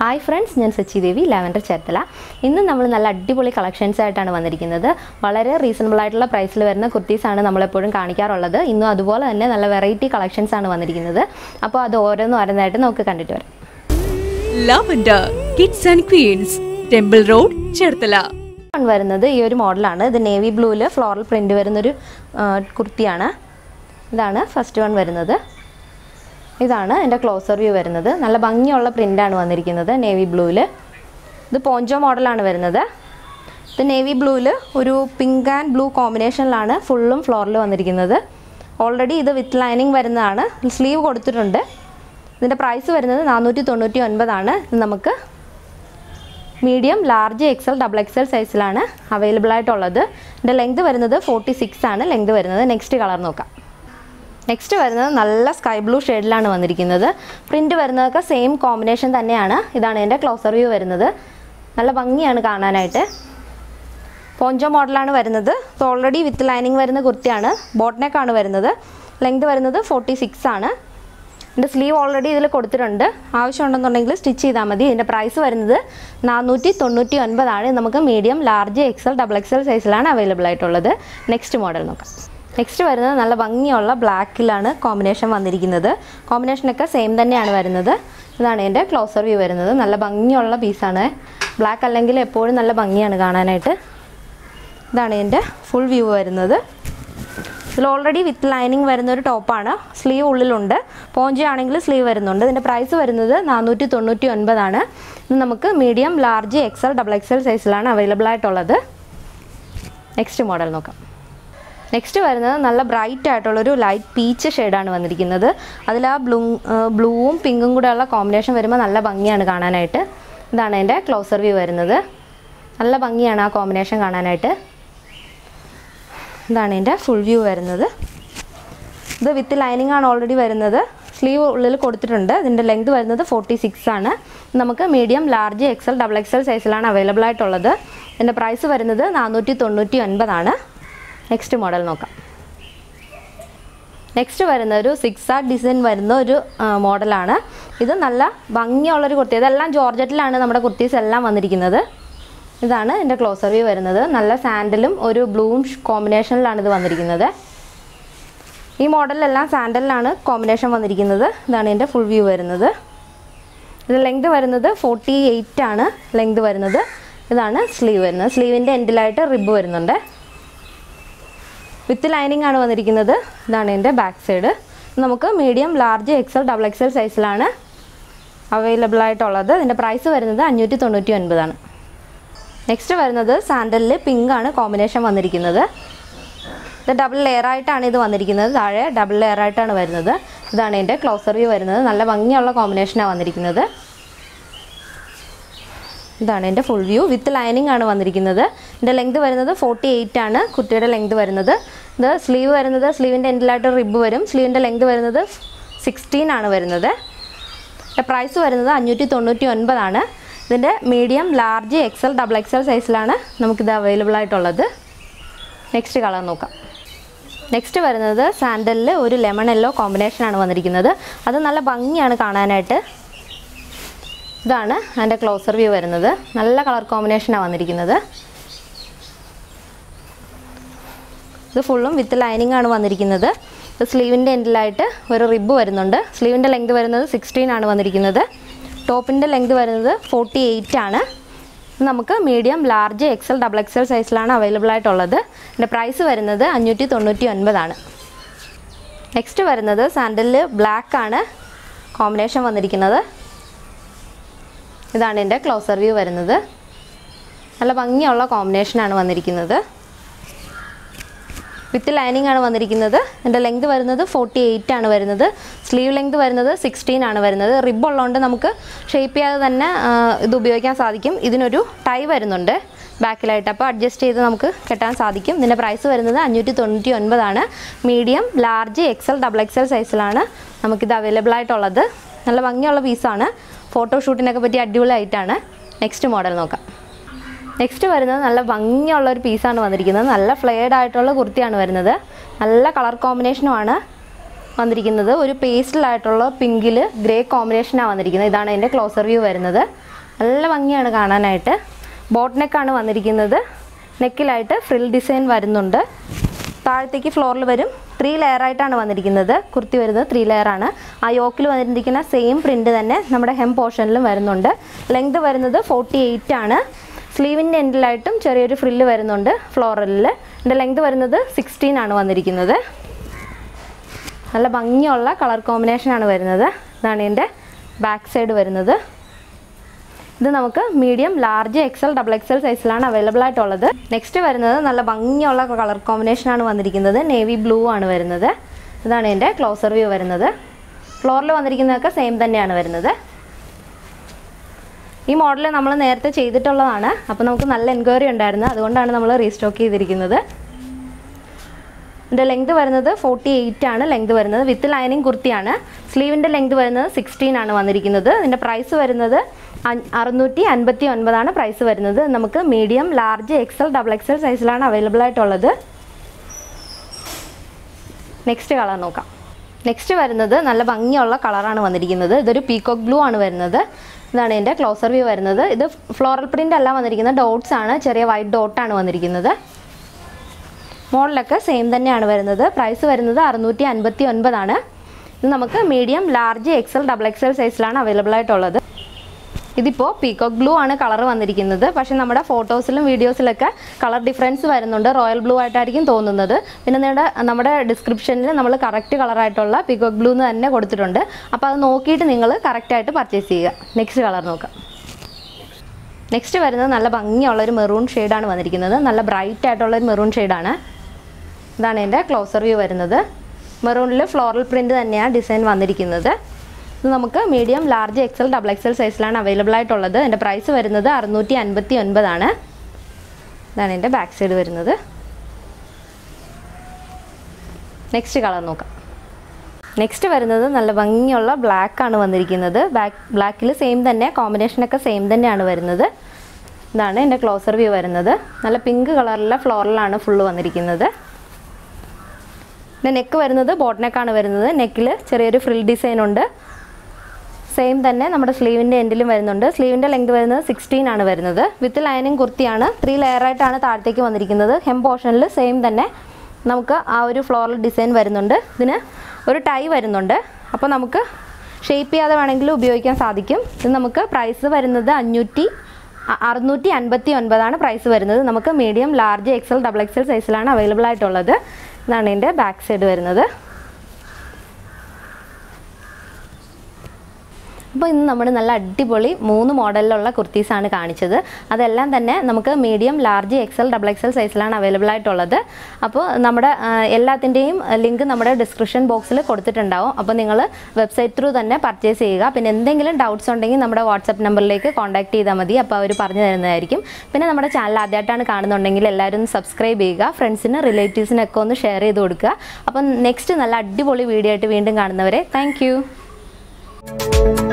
hi friends ഞാൻ സച്ചി ദേവി lavender Cherthala ഇന്ന് നമ്മൾ നല്ല അടിപൊളി കളക്ഷൻസ് ആയിട്ടാണ് വന്നിരിക്കുന്നത് വളരെ റീസണബിൾ ആയിട്ടുള്ള പ്രൈസിൽ വരുന്ന കുർത്തീസാണ് നമ്മളെപ്പോഴും കാണിക്കാറുള്ളത് ഇന്നും അതുപോലെ തന്നെ നല്ല വെറൈറ്റി കളക്ഷൻസ് ആണ് വന്നിരിക്കുന്നത് അപ്പോൾ അത് ഓരോന്നും ഓരോന്നായിട്ട് നമുക്ക് കണ്ടിട്ട് വരാം lavender kids and queens temple road Cherthala one വരുന്നത് ഈ ഒരു മോഡലാണ് ഇത് നേവി ബ്ലൂവിൽ ഫ്ലോറൽ പ്രിൻ്റ് വരുന്നൊരു ആ, കുർത്തിയാണ് ഇതാണ് ഫസ്റ്റ് വൺ വരുന്നത് ഇതാണ് എൻ്റെ ക്ലോസർ വ്യൂ വരുന്നത് നല്ല ഭംഗിയുള്ള പ്രിൻ്റാണ് വന്നിരിക്കുന്നത് നേവി ബ്ലൂവിൽ ഇത് പോഞ്ചോ മോഡലാണ് വരുന്നത് ഇത് നേവി ബ്ലൂവിൽ ഒരു പിങ്ക് ആൻഡ് ബ്ലൂ കോമ്പിനേഷനിലാണ് ഫുള്ളും ഫ്ലോറിൽ വന്നിരിക്കുന്നത് ഓൾറെഡി ഇത് വിത്ത് ലൈനിങ് വരുന്നതാണ് സ്ലീവ് കൊടുത്തിട്ടുണ്ട് ഇതിൻ്റെ പ്രൈസ് വരുന്നത് നാനൂറ്റി തൊണ്ണൂറ്റി ഒൻപതാണ് ഇത് നമുക്ക് medium large XL double XL സൈസിലാണ് അവൈലബിൾ ആയിട്ടുള്ളത് ഇതിൻ്റെ ലെങ്ത് വരുന്നത് ഫോർട്ടി സിക്സ് ആണ് ലെങ്ത് വരുന്നത് നെക്സ്റ്റ് കളർ നോക്കാം നെക്സ്റ്റ് വരുന്നത് നല്ല സ്കൈ ബ്ലൂ ഷെയ്ഡിലാണ് വന്നിരിക്കുന്നത് പ്രിൻ്റ് വരുന്നതൊക്കെ സെയിം കോമ്പിനേഷൻ തന്നെയാണ് ഇതാണ് എൻ്റെ ക്ലോസർ വ്യൂ വരുന്നത് നല്ല ഭംഗിയാണ് കാണാനായിട്ട് പോഞ്ചോ മോഡലാണ് വരുന്നത് ഇത് ഓൾറെഡി വിത്ത് ലൈനിങ് വരുന്ന കുർത്തിയാണ് ബോട്ട്നെക്കാണ് വരുന്നത് ലെങ്ത് വരുന്നത് ഫോർട്ടി സിക്സ് ആണ് ഇതിൻ്റെ സ്ലീവ് ഓൾറെഡി ഇതിൽ കൊടുത്തിട്ടുണ്ട് ആവശ്യമുണ്ടെന്നുണ്ടെങ്കിൽ സ്റ്റിച്ച് ചെയ്താൽ മതി ഇതിൻ്റെ പ്രൈസ് വരുന്നത് നാനൂറ്റി തൊണ്ണൂറ്റി ഒൻപതാണ് ഇത് നമുക്ക് medium large XL double XL സൈസിലാണ് അവൈലബിൾ ആയിട്ടുള്ളത് നെക്സ്റ്റ് മോഡൽ നോക്കാം നെക്സ്റ്റ് വരുന്നത് നല്ല ഭംഗിയുള്ള ബ്ലാക്കിലാണ് കോമ്പിനേഷൻ വന്നിരിക്കുന്നത് കോമ്പിനേഷനൊക്കെ സെയിം തന്നെയാണ് വരുന്നത് ഇതാണ് എൻ്റെ ക്ലോസർ വ്യൂ വരുന്നത് നല്ല ഭംഗിയുള്ള പീസാണ് ബ്ലാക്ക് അല്ലെങ്കിൽ എപ്പോഴും നല്ല ഭംഗിയാണ് കാണാനായിട്ട് ഇതാണ് എൻ്റെ ഫുൾ വ്യൂ വരുന്നത് ഇതിൽ ഓൾറെഡി വിത്ത് ലൈനിങ് വരുന്ന ഒരു ടോപ്പാണ് സ്ലീവ് ഉള്ളിലുണ്ട് പോഞ്ചി ആണെങ്കിൽ സ്ലീവ് വരുന്നുണ്ട് ഇതിൻ്റെ പ്രൈസ് വരുന്നത് നാനൂറ്റി തൊണ്ണൂറ്റി ഒൻപതാണ് ഇത് നമുക്ക് medium large XL double XL സൈസിലാണ് അവൈലബിൾ ആയിട്ടുള്ളത് നെക്സ്റ്റ് മോഡൽ നോക്കാം നെക്സ്റ്റ് വരുന്നത് നല്ല ബ്രൈറ്റ് ആയിട്ടുള്ളൊരു ലൈറ്റ് പീച്ച് ഷെയ്ഡാണ് വന്നിരിക്കുന്നത് അതിൽ ആ ബ്ലൂ ബ്ലൂവും പിങ്കും കൂടെ ഉള്ള കോമ്പിനേഷൻ വരുമ്പോൾ നല്ല ഭംഗിയാണ് കാണാനായിട്ട് ഇതാണ് എൻ്റെ ക്ലോസർ വ്യൂ വരുന്നത് നല്ല ഭംഗിയാണ് ആ കോമ്പിനേഷൻ കാണാനായിട്ട് ഇതാണ് എൻ്റെ ഫുൾ വ്യൂ വരുന്നത് ഇത് വിത്ത് ലൈനിങ് ആണ് ഓൾറെഡി വരുന്നത് സ്ലീവ് ഉള്ളിൽ കൊടുത്തിട്ടുണ്ട് ഇതിൻ്റെ ലെങ്ത് വരുന്നത് ഫോർട്ടി സിക്സ് ആണ് നമുക്ക് medium large XL double XL സൈസിലാണ് അവൈലബിൾ ആയിട്ടുള്ളത് ഇതിൻ്റെ പ്രൈസ് വരുന്നത് നാനൂറ്റി തൊണ്ണൂറ്റി ഒൻപതാണ് നെക്സ്റ്റ് മോഡൽ നോക്കാം നെക്സ്റ്റ് വരുന്ന ഒരു സിക്സ് ആർട്ട് ഡിസൈൻ വരുന്ന ഒരു ആ, മോഡലാണ് ഇത് നല്ല ഭംഗിയുള്ളൊരു കുർത്തി ഇതെല്ലാം ജോർജറ്റിലാണ് നമ്മുടെ കുർത്തീസ് എല്ലാം വന്നിരിക്കുന്നത് ഇതാണ് എൻ്റെ ക്ലോസർ വ്യൂ വരുന്നത് നല്ല സാൻഡലും ഒരു ബ്ലൂവും കോമ്പിനേഷനിലാണ് ഇത് വന്നിരിക്കുന്നത് ഈ മോഡലിലെല്ലാം സാൻഡലിലാണ് കോമ്പിനേഷൻ വന്നിരിക്കുന്നത് ഇതാണ് എൻ്റെ ഫുൾ വ്യൂ വരുന്നത് ഇത് ലെങ്ത് വരുന്നത് ഫോർട്ടി എയ്റ്റ് ആണ് ലെങ്ത് വരുന്നത് ഇതാണ് സ്ലീവ് വരുന്നത് സ്ലീവിൻ്റെ എൻഡിലായിട്ട് റിബ് വരുന്നുണ്ട് വിത്ത് ലൈനിങ് ആണ് വന്നിരിക്കുന്നത് ഇതാണ് എൻ്റെ ബാക്ക് സൈഡ് നമുക്ക് medium large XL double XL സൈസിലാണ് അവൈലബിൾ ആയിട്ടുള്ളത് ഇതിൻ്റെ പ്രൈസ് വരുന്നത് അഞ്ഞൂറ്റി തൊണ്ണൂറ്റി ഒൻപതാണ് നെക്സ്റ്റ് വരുന്നത് സാൻഡലിൽ പിങ്ക് ആണ് കോമ്പിനേഷൻ വന്നിരിക്കുന്നത് ഇത് ഡബിൾ ലെയർ ആയിട്ടാണ് ഇത് വന്നിരിക്കുന്നത് താഴെ ഡബിൾ ലെയർ ആയിട്ടാണ് വരുന്നത് ഇതാണ് എൻ്റെ ക്ലോസർ വ്യൂ വരുന്നത് നല്ല ഭംഗിയുള്ള കോമ്പിനേഷനാണ് വന്നിരിക്കുന്നത് ഇതാണ് എൻ്റെ ഫുൾ വ്യൂ വിത്ത് ലൈനിങ് ആണ് വന്നിരിക്കുന്നത് ഇതിൻ്റെ ലെങ്ത് വരുന്നത് ഫോർട്ടി എയ്റ്റ് ആണ് കുട്ടിയുടെ ലെങ്ത് വരുന്നത് ഇത് സ്ലീവ് വരുന്നത് സ്ലീവിൻ്റെ എൻഡിലായിട്ട് റിബ് വരും സ്ലീവിൻ്റെ ലെങ്ത് വരുന്നത് സിക്സ്റ്റീൻ ആണ് വരുന്നത് പ്രൈസ് വരുന്നത് അഞ്ഞൂറ്റി തൊണ്ണൂറ്റി ഒൻപതാണ് ഇതിൻ്റെ medium large XL double XL സൈസിലാണ് നമുക്കിത് അവൈലബിൾ ആയിട്ടുള്ളത് നെക്സ്റ്റ് കളർ നോക്കാം നെക്സ്റ്റ് വരുന്നത് സാൻഡലിൽ ഒരു ലെമൺ യെല്ലോ കോമ്പിനേഷനാണ് വന്നിരിക്കുന്നത് അത് നല്ല ഭംഗിയാണ് കാണാനായിട്ട് ഇതാണ് അതിൻ്റെ ക്ലോസർ വ്യൂ വരുന്നത് നല്ല കളർ കോമ്പിനേഷനാണ് വന്നിരിക്കുന്നത് ഇത് ഫുള്ളും വിത്ത് ലൈനിങ് ആണ് വന്നിരിക്കുന്നത് ഇത് സ്ലീവിൻ്റെ എൻഡിലായിട്ട് ഒരു റിബ് വരുന്നുണ്ട് സ്ലീവിൻ്റെ ലെങ്ത് വരുന്നത് സിക്സ്റ്റീൻ ആണ് വന്നിരിക്കുന്നത് ടോപ്പിൻ്റെ ലെങ്ത് വരുന്നത് ഫോർട്ടി എയ്റ്റ് ആണ് ഇത് നമുക്ക് medium large XL double XL സൈസിലാണ് അവൈലബിൾ ആയിട്ടുള്ളത് ഇതിൻ്റെ പ്രൈസ് വരുന്നത് അഞ്ഞൂറ്റി തൊണ്ണൂറ്റി ഒൻപതാണ് നെക്സ്റ്റ് വരുന്നത് സാൻഡലിൽ ബ്ലാക്ക് ആണ് കോമ്പിനേഷൻ വന്നിരിക്കുന്നത് ഇതാണ് എൻ്റെ ക്ലോസർ വ്യൂ വരുന്നത് നല്ല ഭംഗിയുള്ള കോമ്പിനേഷനാണ് വന്നിരിക്കുന്നത് വിത്ത് ലൈനിങ് ആണ് വന്നിരിക്കുന്നത് എൻ്റെ ലെങ്ത് വരുന്നത് ഫോർട്ടി എയ്റ്റ് ആണ് വരുന്നത് സ്ലീവ് ലെങ്ത് വരുന്നത് സിക്സ്റ്റീൻ ആണ് വരുന്നത് റിബ് ഉള്ളതുകൊണ്ട് നമുക്ക് ഷേപ്പ് ചെയ്യാതെ തന്നെ ആ, ഇത് ഉപയോഗിക്കാൻ സാധിക്കും ഇതിനൊരു ടൈ വരുന്നുണ്ട് ബാക്കിലായിട്ട് അപ്പോൾ അഡ്ജസ്റ്റ് ചെയ്ത് നമുക്ക് കെട്ടാൻ സാധിക്കും ഇതിൻ്റെ പ്രൈസ് വരുന്നത് അഞ്ഞൂറ്റി തൊണ്ണൂറ്റി ഒൻപതാണ് medium large XL double XL സൈസിലാണ് നമുക്കിത് അവൈലബിൾ ആയിട്ടുള്ളത് നല്ല ഭംഗിയുള്ള പീസാണ് ഫോട്ടോഷൂട്ടിനൊക്കെ പറ്റിയ അടിപൊളിയായിട്ടാണ് നെക്സ്റ്റ് മോഡൽ നോക്കാം നെക്സ്റ്റ് വരുന്നത് നല്ല ഭംഗിയുള്ള ഒരു പീസാണ് വന്നിരിക്കുന്നത് നല്ല ഫ്ലെയർഡ് ആയിട്ടുള്ള കുർത്തിയാണ് വരുന്നത് നല്ല കളർ കോമ്പിനേഷനുമാണ് വന്നിരിക്കുന്നത് ഒരു പേസ്റ്റലായിട്ടുള്ള പിങ്കിൽ ഗ്രേ കോമ്പിനേഷനാണ് വന്നിരിക്കുന്നത് ഇതാണ് അതിൻ്റെ ക്ലോസർ വ്യൂ വരുന്നത് നല്ല ഭംഗിയാണ് കാണാനായിട്ട് ബോട്ട് നെക്കാണ് വന്നിരിക്കുന്നത് നെക്കിലായിട്ട് ഫ്രിൽ ഡിസൈൻ വരുന്നുണ്ട് താഴത്തേക്ക് ഫ്ലോറിൽ വരും ത്രീ ലെയർ ആയിട്ടാണ് വന്നിരിക്കുന്നത് കുർത്തി വരുന്നത് ത്രീ ലെയർ ആണ് ആ യോക്കിൽ വന്നിരിക്കുന്ന സെയിം പ്രിൻ്റ് തന്നെ നമ്മുടെ ഹെം പോർഷനിലും വരുന്നുണ്ട് ലെങ്ത് വരുന്നത് ഫോർട്ടി എയ്റ്റ് ആണ് സ്ലീവിൻ്റെ എൻഡിലായിട്ടും ചെറിയൊരു ഫ്രില്ല് വരുന്നുണ്ട് ഫ്ലോറലിൽ ഇതിൻ്റെ ലെങ്ത് വരുന്നത് സിക്സ്റ്റീൻ ആണ് വന്നിരിക്കുന്നത് നല്ല ഭംഗിയുള്ള കളർ കോമ്പിനേഷനാണ് വരുന്നത് ഇതാണ് ഇതിൻ്റെ ബാക്ക് സൈഡ് വരുന്നത് ഇത് നമുക്ക് medium large XL double XL സൈസിലാണ് അവൈലബിൾ ആയിട്ടുള്ളത് നെക്സ്റ്റ് വരുന്നത് നല്ല ഭംഗിയുള്ള കളർ കോമ്പിനേഷനാണ് വന്നിരിക്കുന്നത് നേവി ബ്ലൂ ആണ് വരുന്നത് ഇതാണ് ഇതിൻ്റെ ക്ലോസർ വ്യൂ വരുന്നത് ഫ്ലോറിൽ വന്നിരിക്കുന്നതൊക്കെ സെയിം തന്നെയാണ് വരുന്നത് ഈ മോഡൽ നമ്മൾ നേരത്തെ ചെയ്തിട്ടുള്ളതാണ് അപ്പോൾ നമുക്ക് നല്ല എൻക്വയറി ഉണ്ടായിരുന്നു അതുകൊണ്ടാണ് നമ്മൾ റീസ്റ്റോക്ക് ചെയ്തിരിക്കുന്നത് ഇതിൻ്റെ ലെങ്ത് വരുന്നത് ഫോർട്ടി എയ്റ്റ് ആണ് ലെങ്ത് വരുന്നത് വിത്ത് ലൈനിങ് കുർത്തിയാണ് സ്ലീവിൻ്റെ ലെങ്ത് വരുന്നത് സിക്സ്റ്റീൻ ആണ് വന്നിരിക്കുന്നത് ഇതിൻ്റെ പ്രൈസ് വരുന്നത് അഞ്ഞ്- അറുന്നൂറ്റി അൻപത്തി ഒൻപതാണ് പ്രൈസ് വരുന്നത് നമുക്ക് medium large XL double XL സൈസിലാണ് അവൈലബിൾ ആയിട്ടുള്ളത് നെക്സ്റ്റ് കളർ നോക്കാം നെക്സ്റ്റ് വരുന്നത് നല്ല ഭംഗിയുള്ള കളറാണ് വന്നിരിക്കുന്നത് ഇതൊരു പീകോക്ക് ബ്ലൂ ആണ് വരുന്നത് ഇതാണ് ഇതിൻ്റെ ക്ലോസർ വ്യൂ വരുന്നത് ഇത് ഫ്ലോറൽ പ്രിൻ്റ് അല്ല വന്നിരിക്കുന്നത് ഡോട്ട്സ് ആണ് ചെറിയ വൈറ്റ് ഡോട്ടാണ് വന്നിരിക്കുന്നത് മോഡലൊക്കെ സെയിം തന്നെയാണ് വരുന്നത് പ്രൈസ് വരുന്നത് അറുന്നൂറ്റി അൻപത്തി ഒൻപതാണ് ഇത് നമുക്ക് medium large XL double XL സൈസിലാണ് അവൈലബിൾ ആയിട്ടുള്ളത് ഇതിപ്പോൾ പീകോക്ക് ബ്ലൂ ആണ് കളർ വന്നിരിക്കുന്നത് പക്ഷേ നമ്മുടെ ഫോട്ടോസിലും വീഡിയോസിലൊക്കെ കളർ ഡിഫറൻസ് വരുന്നുണ്ട് റോയൽ ബ്ലൂ ആയിട്ടായിരിക്കും തോന്നുന്നത് പിന്നെ നിങ്ങളുടെ നമ്മുടെ ഡിസ്ക്രിപ്ഷനിൽ നമ്മൾ കറക്റ്റ് കളറായിട്ടുള്ള പീകോക്ക് ബ്ലൂ എന്ന് തന്നെ കൊടുത്തിട്ടുണ്ട് അപ്പോൾ അത് നോക്കിയിട്ട് നിങ്ങൾ കറക്റ്റായിട്ട് പർച്ചേസ് ചെയ്യുക നെക്സ്റ്റ് കളർ നോക്കാം നെക്സ്റ്റ് വരുന്നത് നല്ല ഭംഗിയുള്ള ഒരു മെറൂൺ ഷെയ്ഡാണ് വന്നിരിക്കുന്നത് നല്ല ബ്രൈറ്റ് ആയിട്ടുള്ള ഒരു മെറൂൺ ഷെയ്ഡാണ് ഇതാണ് എൻ്റെ ക്ലോസർ വ്യൂ വരുന്നത് മെറൂണിൽ ഫ്ലോറൽ പ്രിൻ്റ് തന്നെയാണ് ഡിസൈൻ വന്നിരിക്കുന്നത് ഇത് നമുക്ക് medium large XL double XL സൈസിലാണ് അവൈലബിൾ ആയിട്ടുള്ളത് എൻ്റെ പ്രൈസ് വരുന്നത് അറുന്നൂറ്റി അൻപത്തി ഒൻപതാണ് ഇതാണ് എൻ്റെ ബാക്ക് സൈഡ് വരുന്നത് നെക്സ്റ്റ് കളർ നോക്കാം നെക്സ്റ്റ് വരുന്നത് നല്ല ഭംഗിയുള്ള ബ്ലാക്ക് ആണ് വന്നിരിക്കുന്നത് ബാക്ക് ബ്ലാക്കിൽ സെയിം തന്നെ കോമ്പിനേഷനൊക്കെ സെയിം തന്നെയാണ് വരുന്നത് ഇതാണ് എൻ്റെ ക്ലോസർ വ്യൂ വരുന്നത് നല്ല പിങ്ക് കളറിലെ ഫ്ലോറലാണ് ഫുള്ള് വന്നിരിക്കുന്നത് പിന്നെ നെക്ക് വരുന്നത് ബോട്ട് നെക്കാണ് വരുന്നത് നെക്കിൽ ചെറിയൊരു ഫ്രിൽ ഡിസൈൻ ഉണ്ട് സെയിം തന്നെ നമ്മുടെ സ്ലീവിൻ്റെ എൻഡിലും വരുന്നുണ്ട് സ്ലീവിൻ്റെ ലെങ്ത് വരുന്നത് സിക്സ്റ്റീൻ ആണ് വരുന്നത് വിത്ത് ലൈനിങ് കുർത്തിയാണ് ത്രീ ലെയറായിട്ടാണ് താഴത്തേക്ക് വന്നിരിക്കുന്നത് ഹെം പോർഷനിൽ സെയിം തന്നെ നമുക്ക് ആ ഒരു ഫ്ലോറൽ ഡിസൈൻ വരുന്നുണ്ട് ഇതിന് ഒരു ടൈ വരുന്നുണ്ട് അപ്പോൾ നമുക്ക് ഷേപ്പ് ചെയ്യാതെ വേണമെങ്കിലും ഉപയോഗിക്കാൻ സാധിക്കും ഇത് നമുക്ക് പ്രൈസ് വരുന്നത് അഞ്ഞൂറ്റി അ- അറുന്നൂറ്റി അൻപത്തി ഒൻപതാണ് പ്രൈസ് വരുന്നത് നമുക്ക് medium large XL double XL സൈസിലാണ് അവൈലബിൾ ആയിട്ടുള്ളത് ഇതാണ് ഇതിൻ്റെ ബാക്ക് സൈഡ് വരുന്നത് അപ്പോൾ ഇന്ന് നമ്മൾ നല്ല അടിപൊളി മൂന്ന് മോഡലിലുള്ള കുർത്തീസാണ് കാണിച്ചത് അതെല്ലാം തന്നെ നമുക്ക് medium large XL double XL സൈസിലാണ് അവൈലബിൾ ആയിട്ടുള്ളത് അപ്പോൾ നമ്മുടെ ആ, എല്ലാത്തിൻ്റെയും ലിങ്ക് നമ്മുടെ ഡിസ്ക്രിപ്ഷൻ ബോക്സിൽ കൊടുത്തിട്ടുണ്ടാവും അപ്പോൾ നിങ്ങൾ വെബ്സൈറ്റ് ത്രൂ തന്നെ പർച്ചേസ് ചെയ്യുക പിന്നെ എന്തെങ്കിലും ഡൗട്ട്സ് ഉണ്ടെങ്കിൽ നമ്മുടെ വാട്സപ്പ് നമ്പറിലേക്ക് കോൺടാക്ട് ചെയ്താൽ മതി അപ്പോൾ അവർ പറഞ്ഞു തരുന്നതായിരിക്കും പിന്നെ നമ്മുടെ ചാനൽ ആദ്യമായിട്ടാണ് കാണുന്നുണ്ടെങ്കിൽ എല്ലാവരും ഒന്ന് സബ്സ്ക്രൈബ് ചെയ്യുക ഫ്രണ്ട്സിന് റിലേറ്റീവ്സിനൊക്കെ ഒന്ന് ഷെയർ ചെയ്ത് കൊടുക്കുക അപ്പം നെക്സ്റ്റ് നല്ല അടിപൊളി വീഡിയോ ആയിട്ട് വീണ്ടും കാണുന്നവരെ താങ്ക്